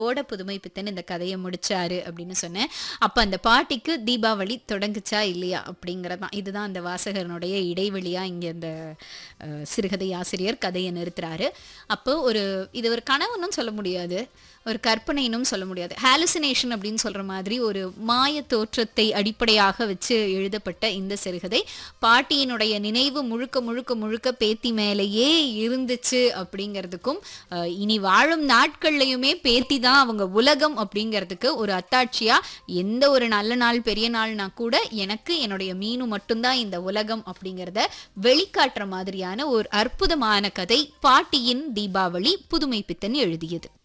ஓட புதுமை பித்தன் இந்த கதையை முடிச்சாரு அப்படின்னு சொன்னேன் அப்ப அந்த பாட்டிக்கு தீபாவளி தொடங்குச்சா இல்லையா அப்படிங்கறதான் இதுதான் அந்த வாசகனுடைய இடைவெளியா இங்க இந்த அஹ், சிறுகதை ஆசிரியர் கதையை நிறுத்துறாரு அப்போ ஒரு இது ஒரு கனவுன்னு சொல்ல முடியாது ஒரு கற்பனைனும் சொல்ல முடியாது ஹாலுசினேஷன் அப்படின்னு சொல்ற மாதிரி ஒரு மாய தோற்றத்தை அடிப்படையாக வச்சு எழுதப்பட்ட இந்த சிறுகதை பாட்டியினுடைய நினைவு முழுக்க முழுக்க முழுக்க பேத்தி மேலேயே இருந்துச்சு அப்படிங்கிறதுக்கும் அஹ், இனி வாழும் நாட்கள்லையுமே பேத்தி தான் அவங்க உலகம் அப்படிங்கிறதுக்கு ஒரு அத்தாட்சியா எந்த ஒரு நல்ல நாள் பெரிய நாள்னா கூட எனக்கு என்னுடைய மீனு மட்டும்தான் இந்த உலகம் அப்படிங்கிறத வெளிக்காட்டுற மாதிரியான ஒரு அற்புதமான கதை பாட்டியின் தீபாவளி புதுமை பித்தன் எழுதியது